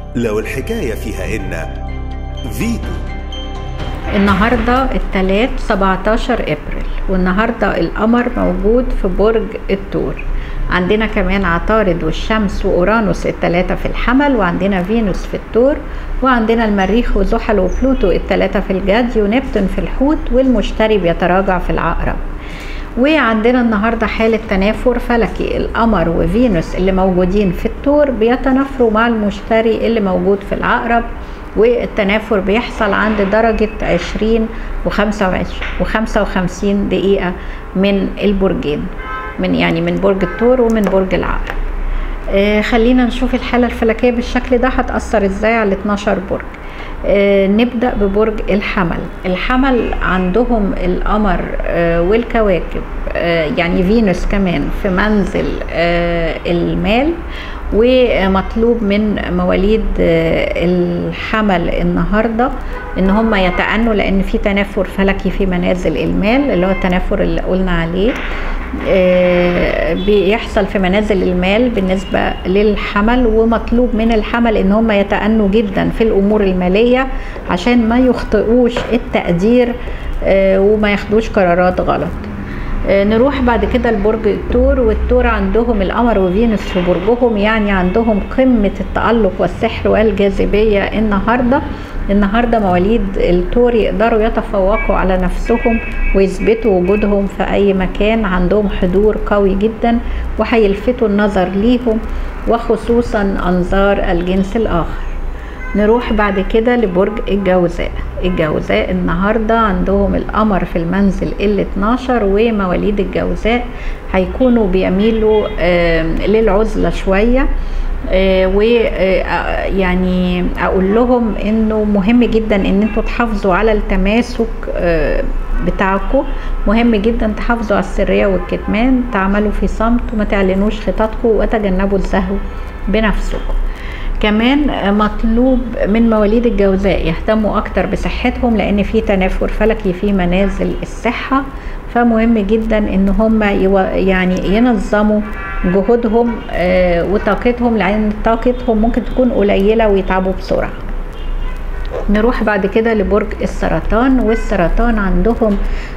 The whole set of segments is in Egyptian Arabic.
لو الحكاية فيها إن فيتو النهاردة التلات 17 ابريل والنهاردة القمر موجود في برج الثور عندنا كمان عطارد والشمس واورانوس التلاتة في الحمل وعندنا فينوس في الثور وعندنا المريخ وزحل وبلوتو التلاتة في الجدي ونبتون في الحوت والمشتري بيتراجع في العقرب وعندنا النهارده حالة تنافر فلكي القمر وفينوس اللي موجودين في الثور بيتنافروا مع المشتري اللي موجود في العقرب والتنافر بيحصل عند درجة 20 و 55 دقيقة من البرجين من يعني من برج الثور ومن برج العقرب آه خلينا نشوف الحالة الفلكية بالشكل ده هتأثر ازاي على 12 برج آه نبدأ ببرج الحمل الحمل عندهم القمر آه والكواكب آه يعني فينوس كمان في منزل آه المال ومطلوب من مواليد آه الحمل النهارده ان هم يتأنوا لان في تنافر فلكي في منازل المال اللي هو التنافر اللي قلنا عليه آه بيحصل في منازل المال بالنسبة للحمل ومطلوب من الحمل ان هم يتأنوا جدا في الامور المالية عشان ما يخطئوش التقدير آه وما ياخدوش قرارات غلط نروح بعد كده لبرج الثور والثور عندهم القمر وفينوس في برجهم يعني عندهم قمة التألق والسحر والجاذبية النهاردة النهاردة مواليد الثور يقدروا يتفوقوا على نفسهم ويثبتوا وجودهم في أي مكان عندهم حضور قوي جدا وهيلفتوا النظر ليهم وخصوصا أنظار الجنس الآخر نروح بعد كده لبرج الجوزاء الجوزاء النهارده عندهم القمر في المنزل ال 12 ومواليد الجوزاء هيكونوا بيميلوا آه للعزله شويه آه ويعني اقول لهم انه مهم جدا ان انتوا تحافظوا على التماسك آه بتاعكم مهم جدا تحافظوا على السريه والكتمان تعملوا في صمت وما تعلنوش خططكم وتجنبوا الزهو بنفسكم كمان مطلوب من مواليد الجوزاء يهتموا اكتر بصحتهم لان في تنافر فلكي في منازل الصحه فمهم جدا ان هم يعني ينظموا جهودهم وطاقتهم لان طاقتهم ممكن تكون قليله ويتعبوا بسرعه نروح بعد كده لبرج السرطان والسرطان عندهم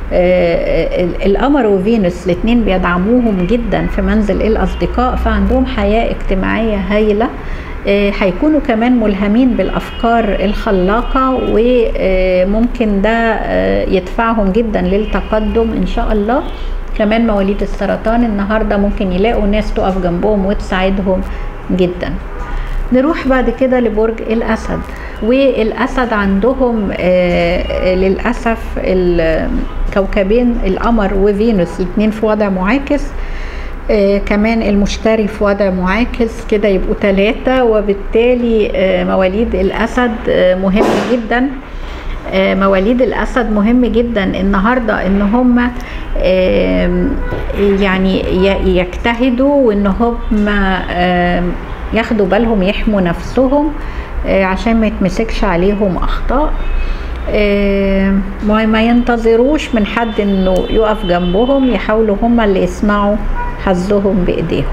القمر وفينوس الاثنين بيدعموهم جدا في منزل الاصدقاء فعندهم حياه اجتماعيه هايله هيكونوا كمان ملهمين بالافكار الخلاقه وممكن ده يدفعهم جدا للتقدم ان شاء الله كمان مواليد السرطان النهارده ممكن يلاقوا ناس تقف جنبهم وتساعدهم جدا نروح بعد كده لبرج الاسد والاسد عندهم للاسف الكوكبين القمر وفينوس الاثنين في وضع معاكس آه كمان المشتري في وضع معاكس كده يبقوا ثلاثة وبالتالي آه مواليد الأسد آه مهم جدا آه مواليد الأسد مهم جدا النهاردة إن هم آه يعني يجتهدوا وإن هم آه ياخدوا بالهم يحموا نفسهم آه عشان ما يتمسكش عليهم أخطاء آه ما ينتظروش من حد انه يقف جنبهم يحاولوا هما اللي يسمعوا حظهم بايديهم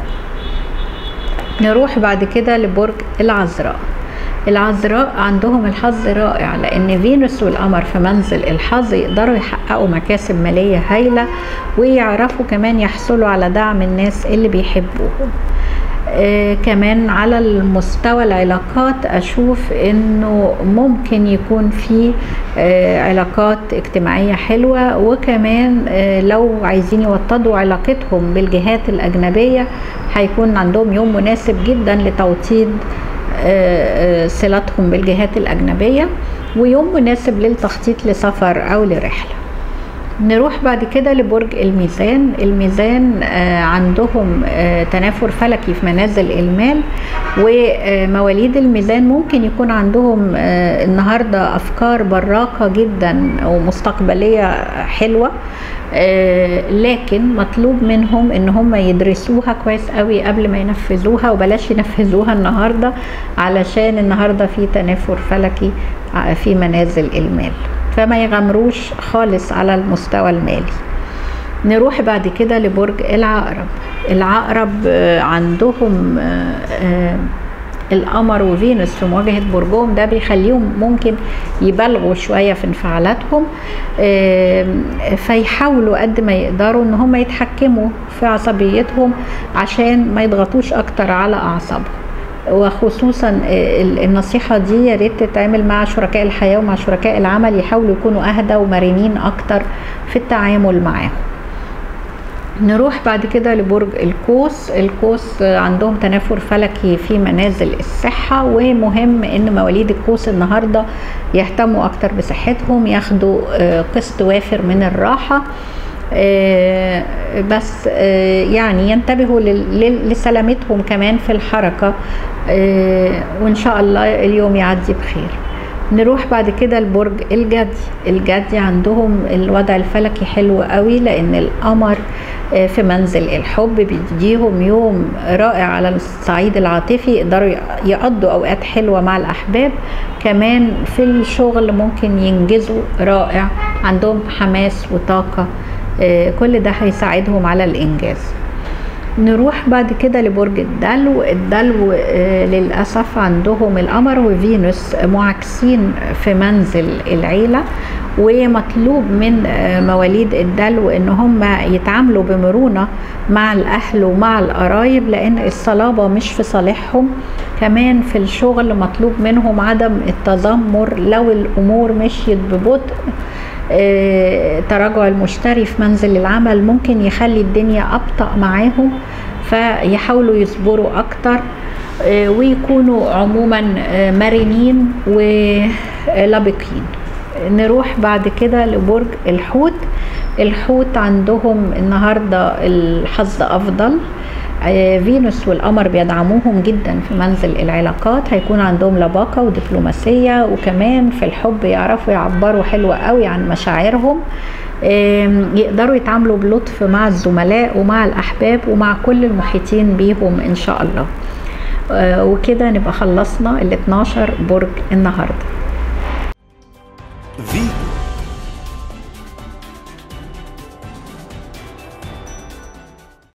نروح بعد كده لبرج العذراء العذراء عندهم الحظ رائع لان فينوس والقمر في منزل الحظ يقدروا يحققوا مكاسب ماليه هايله ويعرفوا كمان يحصلوا على دعم الناس اللي بيحبوهم آه كمان على المستوى العلاقات اشوف انه ممكن يكون في آه علاقات اجتماعيه حلوه وكمان آه لو عايزين يوطدوا علاقتهم بالجهات الاجنبيه هيكون عندهم يوم مناسب جدا لتوطيد صلتهم بالجهات الاجنبيه ويوم مناسب للتخطيط لسفر او لرحله نروح بعد كده لبرج الميزان الميزان آه عندهم آه تنافر فلكي في منازل المال ومواليد الميزان ممكن يكون عندهم آه النهارده افكار براقه جدا ومستقبليه حلوه لكن مطلوب منهم ان هم يدرسوها كويس قوي قبل ما ينفذوها وبلاش ينفذوها النهارده علشان النهارده في تنافر فلكي في منازل المال فما يغامروش خالص على المستوى المالي نروح بعد كده لبرج العقرب العقرب عندهم القمر وفينوس في مواجهة برجهم ده بيخليهم ممكن يبالغوا شوية في انفعالاتهم فيحاولوا قد ما يقدروا ان هم يتحكموا في عصبيتهم عشان ما يضغطوش اكتر على اعصابهم وخصوصا النصيحه دي يا ريت تتعامل مع شركاء الحياه ومع شركاء العمل يحاولوا يكونوا اهدى ومرنين اكتر في التعامل معاهم نروح بعد كده لبرج القوس القوس عندهم تنافر فلكي في منازل الصحة ومهم ان مواليد القوس النهاردة يهتموا اكتر بصحتهم ياخدوا قسط وافر من الراحة بس يعني ينتبهوا لسلامتهم كمان في الحركة وإن شاء الله اليوم يعدي بخير نروح بعد كده لبرج الجدي الجدي عندهم الوضع الفلكي حلو قوي لأن القمر في منزل الحب بيديهم يوم رائع على الصعيد العاطفي يقدروا يقضوا أوقات حلوة مع الأحباب كمان في الشغل ممكن ينجزوا رائع عندهم حماس وطاقة كل ده هيساعدهم على الإنجاز نروح بعد كده لبرج الدلو الدلو للأسف عندهم القمر وفينوس معاكسين في منزل العيلة ومطلوب من مواليد الدلو ان هم يتعاملوا بمرونة مع الاهل ومع القرايب لان الصلابة مش في صالحهم كمان في الشغل مطلوب منهم عدم التذمر لو الامور مشيت ببطء تراجع المشتري في منزل العمل ممكن يخلي الدنيا أبطأ معاهم فيحاولوا يصبروا أكتر ويكونوا عموما مرنين ولبقين نروح بعد كده لبرج الحوت الحوت عندهم النهاردة الحظ أفضل فينوس والقمر بيدعموهم جدا في منزل العلاقات هيكون عندهم لباقة ودبلوماسية وكمان في الحب يعرفوا يعبروا حلو قوي عن مشاعرهم يقدروا يتعاملوا بلطف مع الزملاء ومع الأحباب ومع كل المحيطين بيهم إن شاء الله وكده نبقى خلصنا ال 12 برج النهارده في